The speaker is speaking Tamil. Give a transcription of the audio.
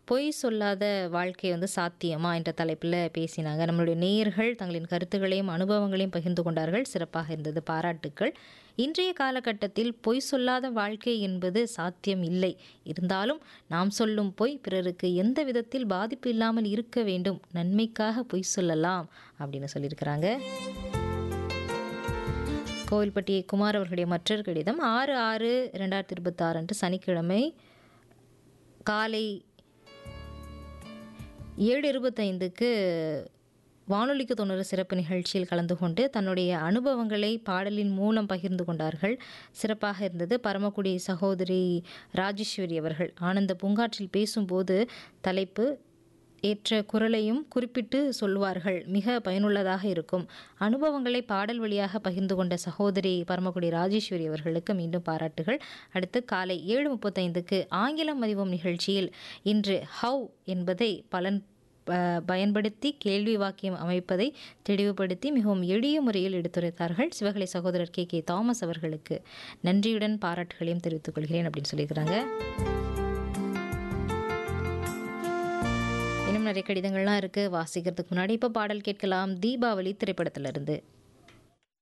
பொய் சொல்லாத வாழ்க்கை வந்து சாத்தியமா என்ற தலைப்பில் பேசினாங்க நம்மளுடைய நேயர்கள் தங்களின் கருத்துக்களையும் அனுபவங்களையும் பகிர்ந்து கொண்டார்கள் சிறப்பாக இருந்தது பாராட்டுக்கள் இன்றைய காலகட்டத்தில் பொய் சொல்லாத வாழ்க்கை என்பது சாத்தியம் இல்லை இருந்தாலும் நாம் சொல்லும் பொய் பிறருக்கு எந்த விதத்தில் பாதிப்பு இல்லாமல் இருக்க வேண்டும் நன்மைக்காக பொய் சொல்லலாம் அப்படின்னு சொல்லியிருக்கிறாங்க கோவில்பட்டி குமார் அவர்களுடைய மற்றொரு கடிதம் ஆறு ஆறு ரெண்டாயிரத்தி இருபத்தாறு அன்று சனிக்கிழமை காலை ஏழு இருபத்தைந்துக்கு வானொலிக்கு தொண்ணூறு சிறப்பு நிகழ்ச்சியில் கலந்து கொண்டு தன்னுடைய அனுபவங்களை பாடலின் மூலம் பகிர்ந்து கொண்டார்கள் சிறப்பாக இருந்தது பரமக்குடி சகோதரி ராஜேஸ்வரி அவர்கள் ஆனந்த பூங்காற்றில் பேசும்போது தலைப்பு ஏற்ற குரலையும் குறிப்பிட்டு சொல்வார்கள் மிக பயனுள்ளதாக இருக்கும் அனுபவங்களை பாடல் வழியாக பகிர்ந்து கொண்ட சகோதரி பரமக்குடி ராஜேஸ்வரி அவர்களுக்கு மீண்டும் பாராட்டுகள் அடுத்து காலை ஏழு முப்பத்தைந்துக்கு ஆங்கிலம் அறிவோம் நிகழ்ச்சியில் இன்று ஹவ் என்பதை பலன் ப- பயன்படுத்தி கேள்வி வாக்கியம் அமைப்பதை தெளிவுபடுத்தி மிகவும் எளிய முறையில் எடுத்துரைத்தார்கள் சிவகலை சகோதரர் கே கே தாமஸ் அவர்களுக்கு நன்றியுடன் பாராட்டுகளையும் தெரிவித்துக் கொள்கிறேன் அப்படின்னு சொல்லியிருக்கிறாங்க இன்னும் நிறைய கடிதங்கள்லாம் இருக்குது வாசிக்கிறதுக்கு முன்னாடி இப்போ பாடல் கேட்கலாம் தீபாவளி திரைப்படத்திலிருந்து